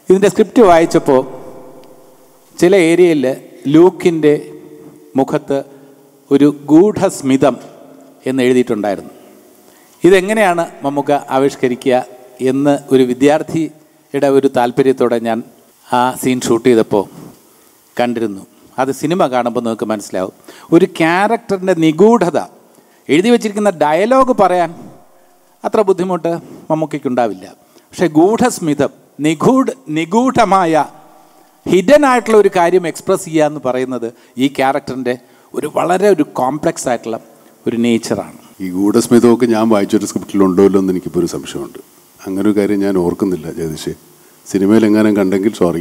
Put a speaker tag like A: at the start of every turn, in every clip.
A: ഇതിൻ്റെ സ്ക്രിപ്റ്റ് വായിച്ചപ്പോൾ ചില ഏരിയയിൽ ലൂക്കിൻ്റെ മുഖത്ത് ഒരു ഗൂഢസ്മിതം എന്ന് എഴുതിയിട്ടുണ്ടായിരുന്നു ഇതെങ്ങനെയാണ് നമുക്ക് ആവിഷ്കരിക്കുക എന്ന് ഒരു വിദ്യാർത്ഥിയുടെ ഒരു താല്പര്യത്തോടെ ഞാൻ ആ സീൻ ഷൂട്ട് ചെയ്തപ്പോൾ കണ്ടിരുന്നു അത് സിനിമ കാണുമ്പോൾ നിങ്ങൾക്ക് മനസ്സിലാവും ഒരു ക്യാരക്ടറിൻ്റെ നിഗൂഢത എഴുതി വച്ചിരിക്കുന്ന ഡയലോഗ് പറയാൻ അത്ര ബുദ്ധിമുട്ട് മമ്മൂക്കയ്ക്കുണ്ടാവില്ല പക്ഷേ ഗൂഢസ്മിതം നിഗൂഢ നിഗൂഢമായ ഹിഡൻ ആയിട്ടുള്ള ഒരു കാര്യം എക്സ്പ്രസ് ചെയ്യുക എന്ന് പറയുന്നത് ഈ ക്യാരക്ടറിൻ്റെ ഒരു വളരെ ഒരു കോംപ്ലക്സ് ആയിട്ടുള്ള ഒരു നേച്ചറാണ്
B: ഈ ഗൂഢസ്മിതമൊക്കെ ഞാൻ വായിച്ചൊരു സ്ക്രിപ്റ്റിലുണ്ടോ ഇല്ലോ എന്ന് എനിക്കിപ്പോൾ ഒരു സംശയമുണ്ട് അങ്ങനെ ഒരു കാര്യം ഞാൻ ഓർക്കുന്നില്ല ജഗദീഷേ സിനിമയിൽ എങ്ങാനും കണ്ടെങ്കിൽ സോറി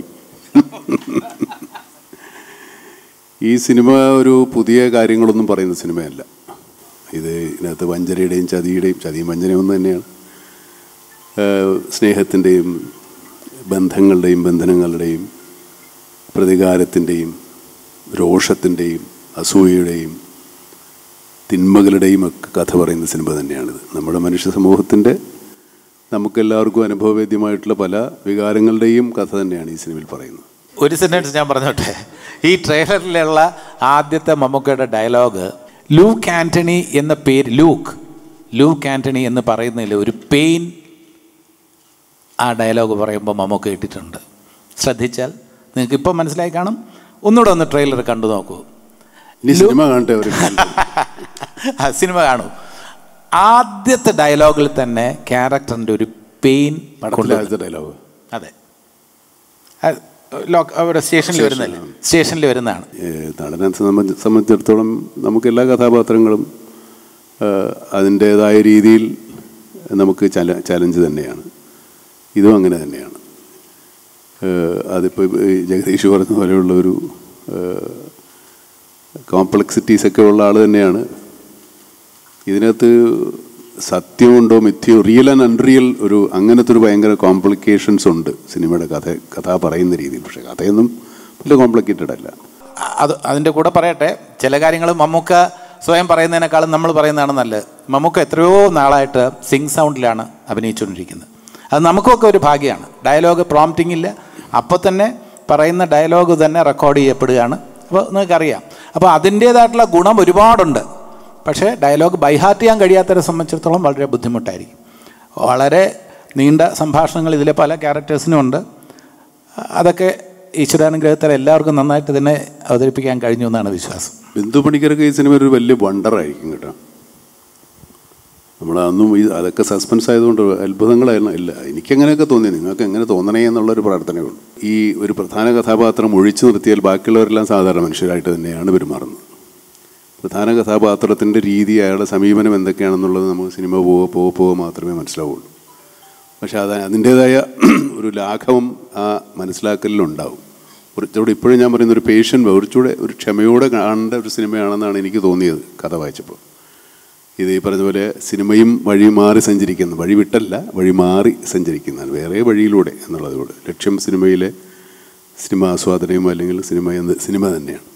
B: ഈ സിനിമ ഒരു പുതിയ കാര്യങ്ങളൊന്നും പറയുന്ന സിനിമയല്ല ഇത് ഇതിനകത്ത് വഞ്ചനയുടെയും ചതിയുടെയും ചതിയും വഞ്ചനയും ഒന്ന് തന്നെയാണ് ഏഹ് സ്നേഹത്തിൻ്റെയും ബന്ധങ്ങളുടെയും ബന്ധനങ്ങളുടെയും പ്രതികാരത്തിൻ്റെയും രോഷത്തിൻ്റെയും അസൂയയുടെയും തിന്മകളുടെയും ഒക്കെ കഥ പറയുന്ന സിനിമ തന്നെയാണിത് നമ്മുടെ മനുഷ്യ സമൂഹത്തിൻ്റെ നമുക്കെല്ലാവർക്കും അനുഭവവേദ്യമായിട്ടുള്ള പല വികാരങ്ങളുടെയും കഥ തന്നെയാണ് ഈ സിനിമയിൽ പറയുന്നത്
A: ഒരു സെൻറ്റൻസ് ഞാൻ പറഞ്ഞോട്ടെ ഈ ട്രെയിലറിലുള്ള ആദ്യത്തെ മമ്മൂക്കയുടെ ഡയലോഗ് ലൂക്ക് ആൻ്റണി എന്ന പേര് ലൂക്ക് ലൂക്ക് ആൻ്റണി എന്ന് പറയുന്നതിൽ ഒരു പെയിൻ ആ ഡയലോഗ് പറയുമ്പോൾ മമ്മൂക്ക ഇട്ടിട്ടുണ്ട് ശ്രദ്ധിച്ചാൽ നിങ്ങൾക്ക് ഇപ്പം മനസ്സിലായി കാണും ഒന്നുകൂടെ ഒന്ന് ട്രെയിലർ കണ്ടു നോക്കൂ
B: ഇനി സിനിമ കാണട്ടെ അവർ
A: ആ സിനിമ കാണൂ ആദ്യത്തെ ഡയലോഗിൽ തന്നെ ക്യാരക്ടറിൻ്റെ ഒരു പെയിൻ
B: പടത്തിലെ ഡയലോഗ്
A: അതെ അത് ലോക്ക് അവിടെ സ്റ്റേഷനിൽ വരുന്നല്ലേ സ്റ്റേഷനിൽ വരുന്നതാണ്
B: നടനെ സംബന്ധി- സംബന്ധിച്ചിടത്തോളം നമുക്ക് എല്ലാ കഥാപാത്രങ്ങളും ഏഹ്, അതിൻ്റേതായ രീതിയിൽ നമുക്ക് ചല ചലഞ്ച് തന്നെയാണ് ഇതും അങ്ങനെ തന്നെയാണ് ഏഹ്, അതിപ്പോൾ ഈ ജഗദീഷ് പറഞ്ഞ പോലെയുള്ള ഒരു കോംപ്ലക്സിറ്റീസ് ഒക്കെ ഉള്ള ആൾ തന്നെയാണ് ഇതിനകത്ത് സത്യമുണ്ടോ മിഥ്യയോ റിയൽ ആൻഡ് അൺറിയൽ ഒരു അങ്ങനത്തെ ഒരു ഭയങ്കര കോംപ്ലിക്കേഷൻസ് ഉണ്ട് സിനിമയുടെ കഥ കഥ പറയുന്ന രീതിയിൽ പക്ഷേ കഥയൊന്നും വലിയ കോംപ്ലിക്കേറ്റഡ് അല്ല
A: അത് അതിൻ്റെ കൂടെ പറയട്ടെ ചില കാര്യങ്ങൾ മമ്മൂക്ക സ്വയം പറയുന്നതിനേക്കാളും നമ്മൾ പറയുന്നതാണ് നല്ലത് മമ്മൂക്ക എത്രയോ നാളായിട്ട് സിങ് സൗണ്ടിലാണ് അഭിനയിച്ചുകൊണ്ടിരിക്കുന്നത് അത് നമുക്കൊക്കെ ഒരു ഭാഗ്യമാണ് ഡയലോഗ് പ്രോംപ്റ്റിംഗ് ഇല്ല അപ്പോൾ തന്നെ പറയുന്ന ഡയലോഗ് തന്നെ റെക്കോർഡ് ചെയ്യപ്പെടുകയാണ് അപ്പോൾ നിങ്ങൾക്കറിയാം അപ്പോൾ അതിൻ്റേതായിട്ടുള്ള ഗുണം ഒരുപാടുണ്ട് പക്ഷേ ഡയലോഗ് ബൈഹാർട്ട് ചെയ്യാൻ കഴിയാത്തവരെ സംബന്ധിച്ചിടത്തോളം വളരെ ബുദ്ധിമുട്ടായിരിക്കും വളരെ നീണ്ട സംഭാഷണങ്ങൾ ഇതിലെ പല ക്യാരക്ടേഴ്സിനും ഉണ്ട് അതൊക്കെ ഈശ്വരാനുഗ്രഹത്താൽ എല്ലാവർക്കും നന്നായിട്ട് തന്നെ അവതരിപ്പിക്കാൻ കഴിഞ്ഞു എന്നാണ് വിശ്വാസം
B: ബിന്ദു പണിക്കരൊക്കെ ഈ സിനിമ ഒരു വലിയ വണ്ടറായിരിക്കും കേട്ടോ നമ്മൾ അന്നും ഈ അതൊക്കെ സസ്പെൻസ് ആയതുകൊണ്ട് അത്ഭുതങ്ങളായിരുന്നു ഇല്ല എനിക്കങ്ങനെയൊക്കെ തോന്നി നിങ്ങൾക്ക് എങ്ങനെ തോന്നണേ എന്നുള്ളൊരു പ്രാർത്ഥനയേ ഉള്ളൂ ഈ ഒരു പ്രധാന കഥാപാത്രം ഒഴിച്ചു നിർത്തിയാൽ ബാക്കിയുള്ളവരെല്ലാം സാധാരണ മനുഷ്യരായിട്ട് തന്നെയാണ് പെരുമാറുന്നത് പ്രധാന കഥാപാത്രത്തിൻ്റെ രീതി അയാളുടെ സമീപനം എന്തൊക്കെയാണെന്നുള്ളത് നമുക്ക് സിനിമ പോവുക പോവുക പോവുക മാത്രമേ മനസ്സിലാവുള്ളൂ പക്ഷെ അത് അതിൻ്റേതായ ഒരു ലാഘവം ആ മനസ്സിലാക്കലിലുണ്ടാവും കുറച്ചുകൂടെ ഇപ്പോഴും ഞാൻ പറയുന്ന ഒരു പേഷ്യൻ കുറച്ചുകൂടെ ഒരു ക്ഷമയോടെ കാണേണ്ട ഒരു സിനിമയാണെന്നാണ് എനിക്ക് തോന്നിയത് കഥ വായിച്ചപ്പോൾ ഇത് ഈ പറഞ്ഞ പോലെ സിനിമയും വഴി മാറി സഞ്ചരിക്കുന്ന വഴി വിട്ടല്ല വഴി മാറി സഞ്ചരിക്കുന്നതാണ് വേറെ വഴിയിലൂടെ എന്നുള്ളതുകൊണ്ട് ലക്ഷ്യം സിനിമയിലെ സിനിമ ആസ്വാദനയും അല്ലെങ്കിൽ സിനിമ എന്ന് സിനിമ തന്നെയാണ്